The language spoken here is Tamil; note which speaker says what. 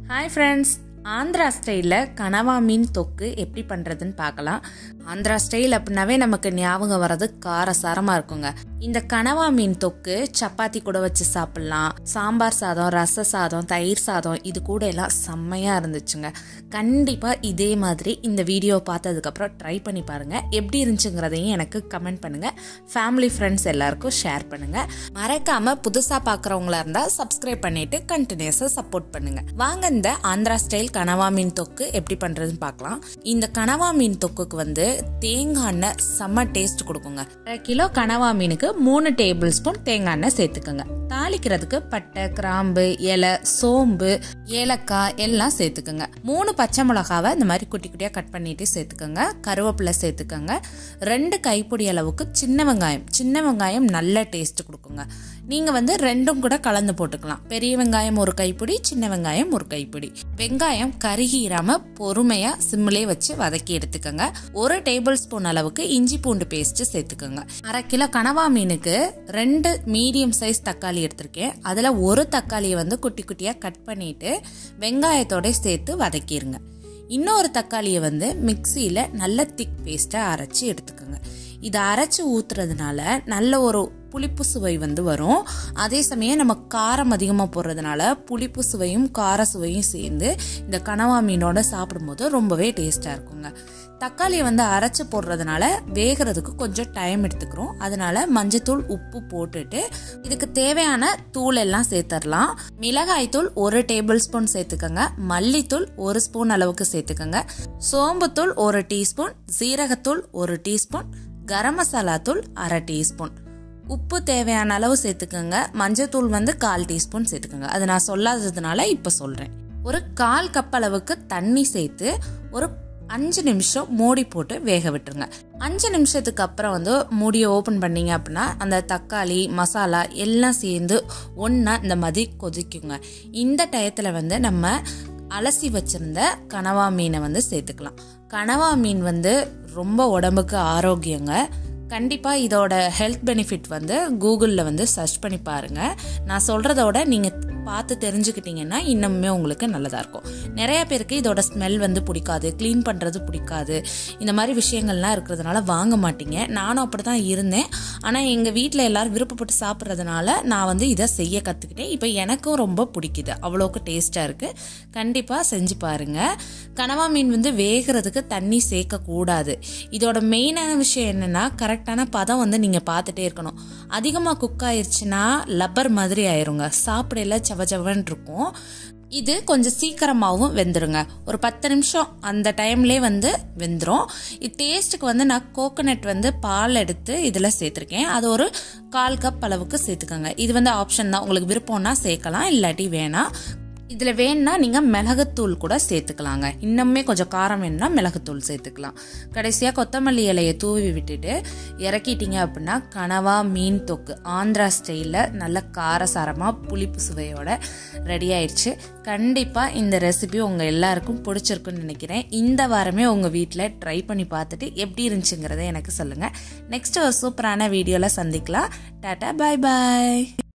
Speaker 1: ஹாய் ஃப்ரெண்ட்ஸ் ஆந்திரா ஸ்டைலில் கனவா மீன் தொக்கு எப்படி பண்ணுறதுன்னு பார்க்கலாம் ஆந்திரா ஸ்டைல் அப்படின்னாவே நமக்கு ஞாபகம் வர்றது காரசாரமாக இருக்குங்க இந்த கனவா மீன் தொக்கு சப்பாத்தி கூட வச்சு சாப்பிட்லாம் சாம்பார் சாதம் ரச சாதம் தயிர் சாதம் இது கூட எல்லாம் செம்மையாக இருந்துச்சுங்க கண்டிப்பாக இதே மாதிரி இந்த வீடியோ பார்த்ததுக்கப்புறம் ட்ரை பண்ணி பாருங்கள் எப்படி இருந்துச்சுங்கிறதையும் எனக்கு கமெண்ட் பண்ணுங்கள் ஃபேமிலி ஃப்ரெண்ட்ஸ் எல்லாருக்கும் ஷேர் பண்ணுங்கள் மறக்காமல் புதுசாக பார்க்குறவங்களா இருந்தால் சப்ஸ்கிரைப் பண்ணிவிட்டு கண்டினியூஸாக சப்போர்ட் பண்ணுங்கள் வாங்க இந்த ஆந்திரா ஸ்டைல் கனவா மீன் தொக்கு எப்படி பண்ணுறதுன்னு பார்க்கலாம் இந்த கனவா மீன் தொக்குக்கு வந்து தேங்காய் எண்ணெய் செம்ம டேஸ்ட் கொடுக்குங்க அரை கிலோ கனவா மீனுக்கு மூணு டேபிள் ஸ்பூன் தேங்காய் எண்ணெய் சேர்த்துக்கோங்க தாளிக்கிறதுக்கு பட்டை கிராம்பு இலை சோம்பு ஏலக்காய் எல்லாம் சேர்த்துக்கோங்க மூணு பச்சை மிளகாவை இந்த மாதிரி குட்டி குட்டியாக கட் பண்ணிட்டு சேர்த்துக்கோங்க கருவேப்பிலை சேர்த்துக்கோங்க ரெண்டு கைப்பிடி அளவுக்கு சின்ன வெங்காயம் சின்ன வெங்காயம் நல்ல டேஸ்ட் கொடுக்குங்க நீங்கள் வந்து ரெண்டும் கூட கலந்து போட்டுக்கலாம் பெரிய வெங்காயம் ஒரு கைப்பிடி சின்ன வெங்காயம் ஒரு கைப்பிடி வெங்காயம் கருகிராம பொறுமையா சிம்மிலே வச்சு வதக்கி எடுத்துக்கோங்க ஒரு டேபிள் ஸ்பூன் அளவுக்கு இஞ்சி பூண்டு பேஸ்ட் சேர்த்துக்கோங்க அரை கிலோ கனவா மீனுக்கு ரெண்டு மீடியம் சைஸ் தக்காளி எடுத்திருக்கேன் அதில் ஒரு தக்காளியை வந்து குட்டி குட்டியாக கட் பண்ணிட்டு வெங்காயத்தோட சேர்த்து வதக்கிடுங்க இன்னொரு தக்காளியை வந்து மிக்சியில் நல்ல திக் பேஸ்ட்டாக அரைச்சி எடுத்துக்கோங்க இதை அரைச்சி ஊத்துறதுனால நல்ல ஒரு புளிப்பு சுவை வந்து வரும் அதே சமயம் நம்ம காரம் அதிகமாக போடுறதுனால புளிப்பு சுவையும் கார சுவையும் சேர்ந்து இந்த கனவா மீனோட சாப்பிடும்போது ரொம்பவே டேஸ்ட்டாக இருக்குங்க தக்காளியை வந்து அரைச்சி போடுறதுனால வேகிறதுக்கு கொஞ்சம் டைம் எடுத்துக்கிறோம் அதனால மஞ்சத்தூள் உப்பு போட்டுட்டு இதுக்கு தேவையான தூள் எல்லாம் சேர்த்துடலாம் மிளகாய் தூள் ஒரு டேபிள் ஸ்பூன் சேர்த்துக்கோங்க மல்லித்தூள் ஒரு ஸ்பூன் அளவுக்கு சேர்த்துக்கோங்க சோம்புத்தூள் ஒரு டீஸ்பூன் சீரகத்தூள் ஒரு டீஸ்பூன் கரம் மசாலா தூள் அரை டீஸ்பூன் உப்பு தேவையான அளவு சேர்த்துக்கோங்க மஞ்சத்தூள் வந்து கால் டீஸ்பூன் சேர்த்துக்கோங்க அது நான் சொல்லாததுனால இப்போ சொல்கிறேன் ஒரு கால் கப் அளவுக்கு தண்ணி சேர்த்து ஒரு அஞ்சு நிமிஷம் மூடி போட்டு வேக விட்டுருங்க அஞ்சு நிமிஷத்துக்கு அப்புறம் வந்து மூடியை ஓப்பன் பண்ணீங்க அப்படின்னா அந்த தக்காளி மசாலா எல்லாம் சேர்ந்து ஒன்றா இந்த மாதிரி கொதிக்குங்க இந்த டயத்தில் வந்து நம்ம அலசி வச்சிருந்த கனவா மீனை வந்து சேர்த்துக்கலாம் கனவா மீன் வந்து ரொம்ப உடம்புக்கு ஆரோக்கியங்க கண்டிப்பாக இதோட ஹெல்த் பெனிஃபிட் வந்து கூகுளில் வந்து சர்ச் பண்ணி பாருங்கள் நான் சொல்கிறதோட நீங்கள் பார்த்து தெரிஞ்சுக்கிட்டீங்கன்னா இன்னுமே உங்களுக்கு நல்லதாக இருக்கும் நிறைய பேருக்கு இதோட ஸ்மெல் வந்து பிடிக்காது க்ளீன் பண்ணுறது பிடிக்காது இந்த மாதிரி விஷயங்கள்லாம் இருக்கிறதுனால வாங்க மாட்டீங்க நானும் அப்படி தான் இருந்தேன் ஆனால் எங்கள் வீட்டில் எல்லோரும் விருப்பப்பட்டு சாப்பிட்றதுனால நான் வந்து இதை செய்ய கற்றுக்கிட்டேன் இப்போ எனக்கும் ரொம்ப பிடிக்குது அவ்வளோக்கு டேஸ்ட்டாக இருக்குது கண்டிப்பாக செஞ்சு பாருங்கள் கனவா மீன் வந்து வேகிறதுக்கு தண்ணி சேர்க்கக்கூடாது இதோட மெயினான விஷயம் என்னென்னா கரெக்டான பதம் வந்து நீங்கள் பார்த்துட்டே இருக்கணும் அதிகமாக குக் ஆயிடுச்சுன்னா லப்பர் மாதிரி ஆயிருங்க சாப்பிடல சவச்சவன் இருக்கும் இது கொஞ்சம் சீக்கிரமாகவும் வெந்துருங்க ஒரு பத்து நிமிஷம் அந்த டைம்லேயே வந்து வெந்துடும் இது டேஸ்ட்டுக்கு வந்து நான் கோகோனட் வந்து பால் எடுத்து இதில் சேர்த்துருக்கேன் அது ஒரு கால் கப் அளவுக்கு சேர்த்துக்கோங்க இது வந்து ஆப்ஷன் தான் உங்களுக்கு விருப்பம்னா சேர்க்கலாம் இல்லாட்டி வேணாம் இதில் வேணுன்னா நீங்கள் மிளகுத்தூள் கூட சேர்த்துக்கலாங்க இன்னுமே கொஞ்சம் காரம் வேணும்னா மிளகுத்தூள் சேர்த்துக்கலாம் கடைசியாக கொத்தமல்லி இலையை தூவி விட்டுட்டு இறக்கிட்டீங்க அப்படின்னா கனவா மீன் தொக்கு ஆந்திரா ஸ்டைலில் நல்ல காரசாரமாக புளிப்பு சுவையோட ரெடி ஆயிடுச்சு கண்டிப்பாக இந்த ரெசிபி உங்கள் எல்லாருக்கும் பிடிச்சிருக்குன்னு நினைக்கிறேன் இந்த வாரமே உங்கள் வீட்டில் ட்ரை பண்ணி பார்த்துட்டு எப்படி இருந்துச்சுங்கிறத எனக்கு சொல்லுங்கள் நெக்ஸ்ட் ஒரு சூப்பரான வீடியோவில் சந்திக்கலாம் டாட்டா பாய் பாய்